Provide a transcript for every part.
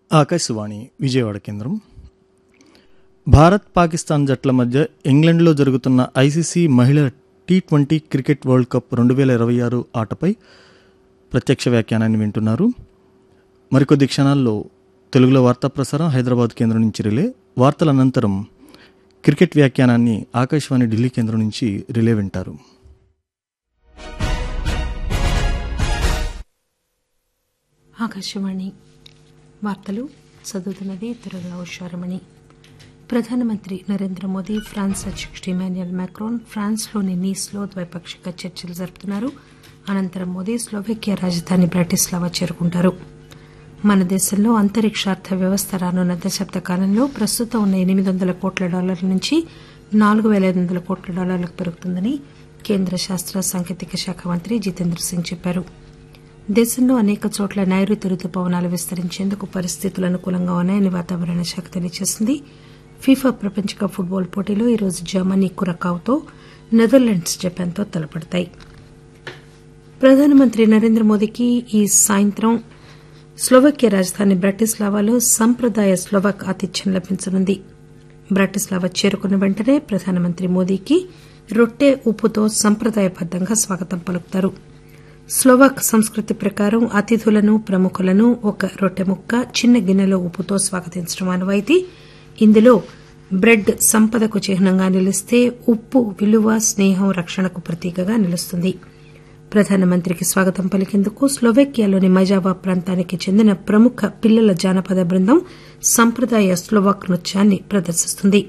ఆకాశవాణి విజయవాడ కేంద్రం భారత్ పాకిస్తాన్ జట్ల మధ్య ఇంగ్లండ్లో జరుగుతున్న ఐసీసీ మహిళల T twenty cricket world cup రెండు వేల ఇరవై ఆరు ఆటపై ప్రత్యక్ష వ్యాఖ్యానాన్ని వింటున్నారు మరికొద్ది క్షణాల్లో తెలుగులో వార్తా ప్రసారం హైదరాబాద్ కేంద్రం నుంచి రిలే వార్తల అనంతరం క్రికెట్ వ్యాఖ్యానాన్ని ఆకాశవాణి ఢిల్లీ కేంద్రం నుంచి రిలే వింటారు ఆకాశవాణి వార్తలు చదువుతున్నది దురగా ఉషారమణి ప్రధానమంత్రి నరేంద్ర మోదీ ఫ్రాన్స్ అధ్యక్షుడు ఇమాన్యుయల్ మ్యాక్రోన్ ఫ్రాన్స్లోని నీస్లో ద్వైపాక్షిక చర్చలు జరుపుతున్నారు అనంతరం మోదీ స్లోవేకియా రాజధాని బ్రాటిస్లావా చేరుకుంటారు మన దేశంలో అంతరిక్షార్థ వ్యవస్థ రానున్న దశాబ్ద కాలంలో ప్రస్తుతం ఉన్న ఎనిమిది వందల కోట్ల డాలర్ల నుంచి నాలుగు పేల ఐదు వందల కోట్ల డాలర్లకు పెరుగుతుందని కేంద్ర శాస్త్ర సాంకేతిక శాఖ మంత్రి జితేంద్ర సింగ్ చెప్పారు దేశంలో అనేక చోట్ల నైరుతి రుతుపవనాలు విస్తరించేందుకు పరిస్థితులు అనుకూలంగా ఉన్నాయని వాతావరణ శాఖ తెలియజేసింది ఫీఫా ప్రపంచ కప్ ఫుట్బాల్ పోటీలో ఈరోజు జర్మనీ కురకావుతో నెదర్లాండ్స్ జపాన్తో తలపడతాయి ప్రధానమంత్రి నరేంద్ర మోదీకి ఈ సాయంత్రం స్లోవకియా రాజధాని బ్రాటిస్లావాలో సంప్రదాయ స్లోవాక్ ఆతిథ్యం లభించనుంది బ్రాటిస్లావా చేరుకున్న వెంటనే ప్రధానమంత్రి మోదీకి రొట్టె ఉప్పుతో సంప్రదాయబద్దంగా స్వాగతం పలుకుతారు స్లోవాక్ సంస్కృతి ప్రకారం అతిథులను ప్రముఖులను ఒక రొట్టె ముక్క చిన్న గిన్నెలో ఉప్పుతో స్వాగతించడం ఆనవాయితీ ఇందులో బ్రెడ్ సంపదకు చిహ్నంగా నిలిస్తే ఉప్పు విలువ స్నేహం రక్షణకు ప్రతీకగా నిలుస్తుంది ప్రధానమంత్రికి స్వాగతం పలికేందుకు స్లోవేకియాలోని మజావా ప్రాంతానికి చెందిన ప్రముఖ పిల్లల జానపద బృందం సంప్రదాయ స్లోవాక్ నృత్యాన్ని ప్రదర్శిస్తుంది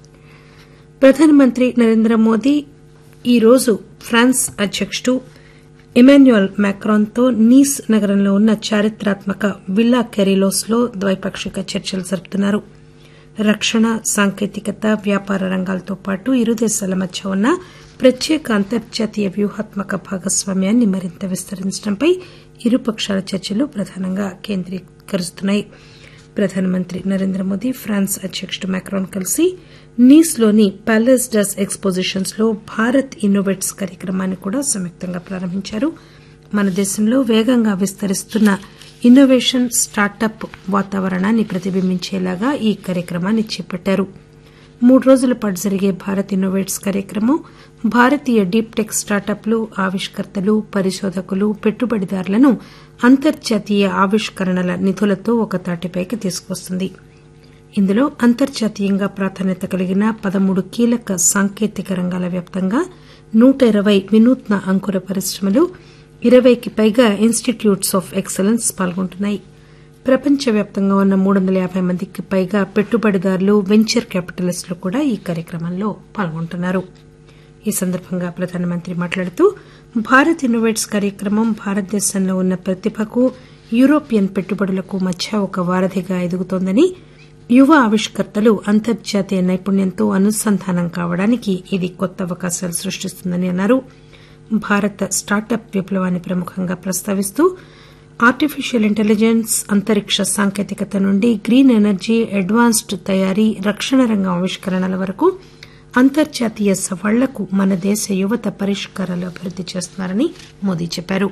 ప్రధానమంత్రి నరేంద్ర మోదీ ఈరోజు ఫ్రాన్స్ అధ్యకుడు ఇమాన్యుయల్ మ్యాక్రాన్తో నీస్ నగరంలో ఉన్న చారిత్రాత్మక విల్లా కెరీలోస్ లో ద్వైపాక్షిక చర్చలు జరుపుతున్నారు రక్షణ సాంకేతికత వ్యాపార రంగాలతో పాటు ఇరు దేశాల మధ్య ఉన్న ప్రత్యేక అంతర్జాతీయ వ్యూహాత్మక భాగస్వామ్యాన్ని మరింత విస్తరించడంపై ఇరుపక్షాల చర్చలు ప్రధానంగా కేంద్రీకరిస్తున్నాయి ప్రధానమంత్రి నరేంద్ర మోదీ ఫ్రాన్స్ అధ్యకుడు మ్యాక్రాన్ కలిసి నీస్లోని ప్యాలెస్ డస్ ఎక్స్పోజిషన్స్ లో భారత్ ఇన్నోవేట్స్ కార్యక్రమాన్ని కూడా సంయుక్తంగా ప్రారంభించారు మన దేశంలో వేగంగా విస్తరిస్తున్న ఇన్నోవేషన్ స్టార్టప్ వాతావరణాన్ని ప్రతిబింబించేలాగా ఈ కార్యక్రమాన్ని చేపట్టారు మూడు రోజుల పాటు జరిగే భారత్ ఇన్నోవేట్స్ కార్యక్రమం భారతీయ డీప్ టెక్ స్టార్టప్లు ఆవిష్కర్తలు పరిశోధకులు పెట్టుబడిదారులను అంతర్జాతీయ ఆవిష్కరణల నిధులతో ఒక తాటిపైకి తీసుకొస్తుంది ఇందులో అంతర్జాతీయంగా ప్రాధాన్యత కలిగిన పదమూడు కీలక సాంకేతిక రంగాల వ్యాప్తంగా నూట ఇరవై వినూత్న అంకుర పరిశ్రమలు ఇరవైకి పైగా ఇన్స్టిట్యూట్స్ ఆఫ్ ఎక్సలెన్స్ పాల్గొంటున్నాయి ప్రపంచవ్యాప్తంగా ఉన్న మూడు వందల యాబై మందికి పైగా పెట్టుబడిదారులు వెంచర్ క్యాపిటలిస్టులు కూడా ఈ కార్యక్రమంలో పాల్గొంటున్నారు ఈ సందర్భంగా ప్రధానమంత్రి మాట్లాడుతూ భారత్ ఇన్నోవేట్స్ కార్యక్రమం భారతదేశంలో ఉన్న ప్రతిభకు యూరోపియన్ పెట్టుబడులకు మధ్య ఒక వారధిగా ఎదుగుతోందని యువ ఆవిష్కర్తలు అంతర్జాతీయ నైపుణ్యంతో అనుసంధానం కావడానికి ఇది కొత్త అవకాశాలు సృష్టిస్తుందని అన్నారు భారత స్టార్టప్ విప్లవాన్ని ప్రముఖంగా ప్రస్తావిస్తూ ఆర్టిఫిషియల్ ఇంటెలిజెన్స్ అంతరిక్ష సాంకేతికత నుండి గ్రీన్ ఎనర్జీ అడ్వాన్స్డ్ తయారీ రక్షణ రంగం ఆవిష్కరణల వరకు అంతర్జాతీయ సవాళ్లకు మన దేశ యువత పరిష్కారాలు అభివృద్ది చేస్తున్నారని మోదీ చెప్పారు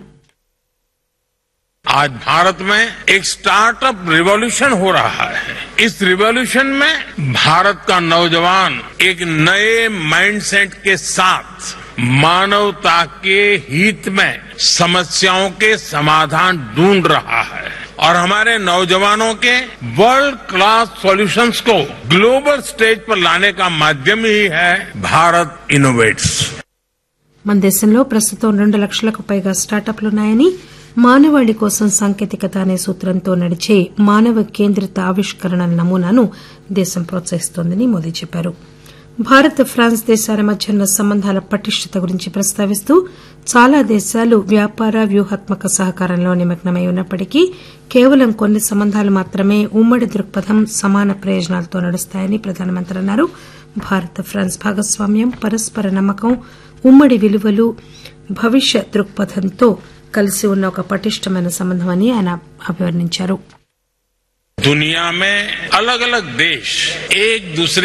आज भारत में एक स्टार्टअप रिवॉल्यूशन हो रहा है इस रिवॉल्यूशन में भारत का नौजवान एक नए माइंडसेट के साथ मानवता के हित में समस्याओं के समाधान ढूंढ रहा है और हमारे नौजवानों के वर्ल्ड क्लास सॉल्यूशंस को ग्लोबल स्टेज पर लाने का माध्यम ही है भारत इनोवेट्स మన దేశంలో ప్రస్తుతం రెండు లక్షలకు పైగా స్టార్టప్లున్నాయని మానవాళి కోసం సాంకేతికత అనే సూత్రంతో నడిచే మానవ కేంద్రిత ఆవిష్కరణల నమూనాను దేశం ప్రోత్సహిస్తోందని మోదీ చెప్పారు భారత్ ఫ్రాన్స్ దేశాల మధ్య ఉన్న సంబంధాల పటిష్టత గురించి ప్రస్తావిస్తూ చాలా దేశాలు వ్యాపార వ్యూహాత్మక సహకారంలో నిమగ్నమై ఉన్నప్పటికీ కేవలం కొన్ని సంబంధాలు మాత్రమే ఉమ్మడి దృక్పథం సమాన ప్రయోజనాలతో నడుస్తాయని ప్రధానమంత్రి అన్నారు భారత్ ఫ్రాన్స్ భాగస్వామ్యం పరస్పర నమ్మకం ఉమ్మడి విలువలు భవిష్య దృక్పథంతో కలిసి ఉన్న ఒక పటిష్టమైన సంబంధం అని ఆయన అభివర్ణించారు दुनिया में अलग अलग देश एक दूसरे